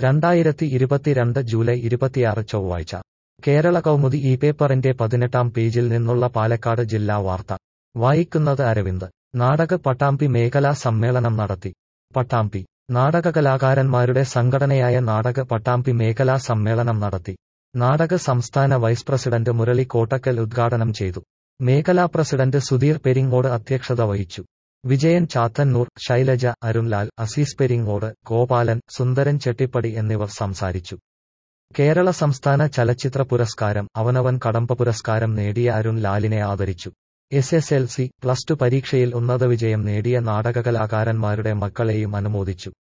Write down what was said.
രണ്ടായിരത്തി ഇരുപത്തിരണ്ട് ജൂലൈ ഇരുപത്തിയാറ് ചൊവ്വാഴ്ച കേരള കൗമുദി ഈ പേപ്പറിന്റെ പതിനെട്ടാം പേജിൽ നിന്നുള്ള പാലക്കാട് ജില്ലാ വാർത്ത വായിക്കുന്നത് അരവിന്ദ് നാടക പട്ടാമ്പി മേഖലാ സമ്മേളനം നടത്തി പട്ടാമ്പി നാടക കലാകാരന്മാരുടെ സംഘടനയായ നാടക പട്ടാമ്പി മേഖലാ സമ്മേളനം നടത്തി നാടക സംസ്ഥാന വൈസ് പ്രസിഡന്റ് മുരളി കോട്ടക്കൽ ഉദ്ഘാടനം ചെയ്തു മേഖലാ പ്രസിഡന്റ് സുധീർ പെരിങ്ങോട് അധ്യക്ഷത വഹിച്ചു വിജയൻ ചാത്തന്നൂർ ശൈലജ അരുൺലാൽ അസീസ് പെരിങ്ങോട് ഗോപാലൻ സുന്ദരൻ ചെട്ടിപ്പടി എന്നിവർ സംസാരിച്ചു കേരള സംസ്ഥാന ചലച്ചിത്ര പുരസ്കാരം അവനവൻ കടമ്പ പുരസ്കാരം നേടിയ അരുൺ ലാലിനെ ആദരിച്ചു S S L C plus two പരീക്ഷയിൽ ഉന്നത വിജയം നേടിയ നാടക കലാകാരന്മാരുടെ മക്കളെയും അനുമോദിച്ചു